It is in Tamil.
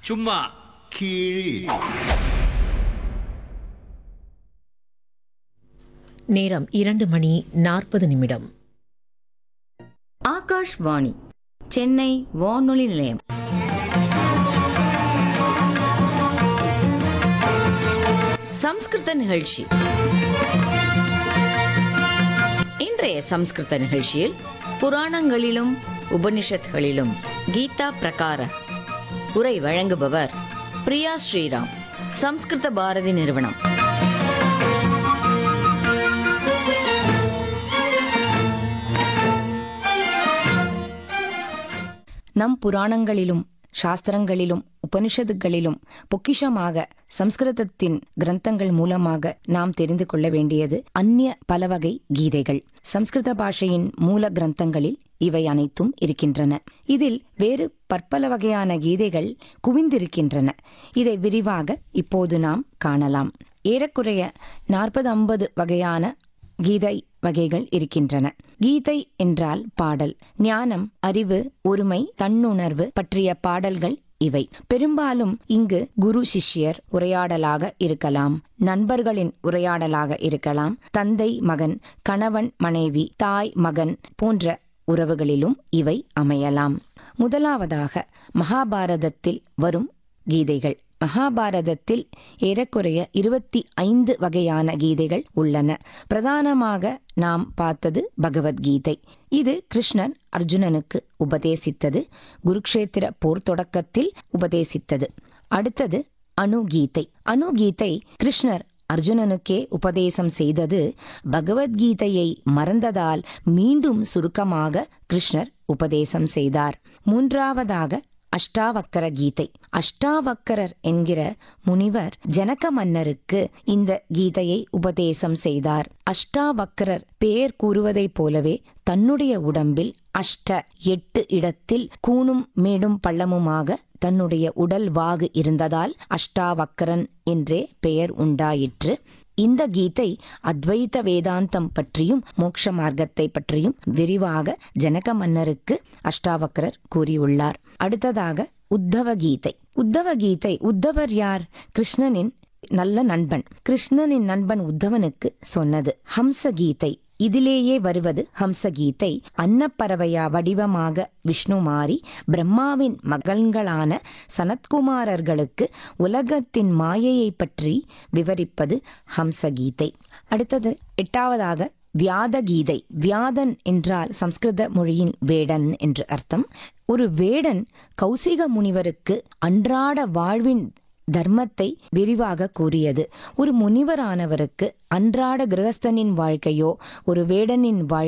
சும்மா கீழ் நேரம் இரண்டு மணி நாற்பது நிமிடம் ஆகாஷ்வாணி சென்னை வானொலி நிலையம் சம்ஸ்கிருத நிகழ்ச்சி இன்றைய சம்ஸ்கிருத நிகழ்ச்சியில் புராணங்களிலும் உபனிஷத்களிலும் கீதா பிரகார உரை வழங்குபவர் பிரியா ஸ்ரீராம் சம்ஸ்கிருத பாரதி நிறுவனம் நம் புராணங்களிலும் சாஸ்திரங்களிலும் உபனிஷத்துகளிலும் பொக்கிஷமாக சம்ஸ்கிருதத்தின் கிரந்தங்கள் மூலமாக நாம் தெரிந்து கொள்ள வேண்டியது அந்நிய பலவகை கீதைகள் சம்ஸ்கிருத பாஷையின் மூல கிரந்தங்களில் இவை அனைத்தும் இருக்கின்றன இதில் வேறு பற்பல வகையான கீதைகள் குவிந்திருக்கின்றன இதை விரிவாக இப்போது நாம் காணலாம் ஏறக்குறைய நாற்பது ஐம்பது வகையான கீதை வகைகள் இருக்கின்றன கீதை என்றால் பாடல் ஞானம் அறிவு ஒருமை தன்னுணர்வு பற்றிய பாடல்கள் இவை பெரும்பாலும் இங்கு குரு சிஷ்யர் உரையாடலாக இருக்கலாம் நண்பர்களின் உரையாடலாக இருக்கலாம் தந்தை மகன் கணவன் மனைவி தாய் மகன் போன்ற உறவுகளிலும் இவை அமையலாம் முதலாவதாக மகாபாரதத்தில் வரும் கீதைகள் மகாபாரதத்தில் ஏறக்குறைய இருபத்தி ஐந்து வகையான கீதைகள் உள்ளன பிரதானமாக நாம் பார்த்தது பகவத்கீதை இது கிருஷ்ணன் அர்ஜுனனுக்கு உபதேசித்தது குருக்ஷேத்திர போர் தொடக்கத்தில் உபதேசித்தது அடுத்தது அணுகீதை அணுகீதை கிருஷ்ணர் அர்ஜுனனுக்கே உபதேசம் செய்தது பகவத்கீதையை மறந்ததால் மீண்டும் சுருக்கமாக கிருஷ்ணர் உபதேசம் செய்தார் மூன்றாவதாக அஷ்டாவக்கர கீதை அஷ்டாவக்கரர் என்கிற முனிவர் ஜனக மன்னருக்கு இந்த கீதையை உபதேசம் செய்தார் அஷ்டாவக்கரர் பெயர் கூறுவதைப் போலவே தன்னுடைய உடம்பில் அஷ்ட எட்டு இடத்தில் கூணும் மேடும் பள்ளமுமாக தன்னுடைய உடல் வாகு இருந்ததால் அஷ்டாவக்கரன் என்றே பெயர் உண்டாயிற்று இந்த கீதை அத்வைத வேதாந்தம் பற்றியும் மோட்ச மார்க்கத்தை பற்றியும் விரிவாக ஜனக மன்னருக்கு அஷ்டாவக்கரர் கூறியுள்ளார் அடுத்ததாக உத்தவ கீதை உத்தவ கீதை உத்தவர் யார் கிருஷ்ணனின் நல்ல நண்பன் கிருஷ்ணனின் நண்பன் உத்தவனுக்கு சொன்னது ஹம்ச கீதை இதிலேயே வருவது ஹம்சகீதை அன்னப்பறவையா வடிவமாக விஷ்ணு மாறி பிரம்மாவின் மகன்களான சனத்குமாரர்களுக்கு உலகத்தின் மாயையை பற்றி விவரிப்பது ஹம்சகீதை அடுத்தது எட்டாவதாக வியாத கீதை வியாதன் என்றால் சம்ஸ்கிருத மொழியின் வேடன் என்று அர்த்தம் ஒரு வேடன் கௌசிக முனிவருக்கு அன்றாட வாழ்வின் தர்மத்தை விரிவாக கூறியது ஒரு முனிவரானவருக்கு அன்றாட கிரகஸ்தனின் வாழ்க்கையோ ஒரு வேடனின் வாழ்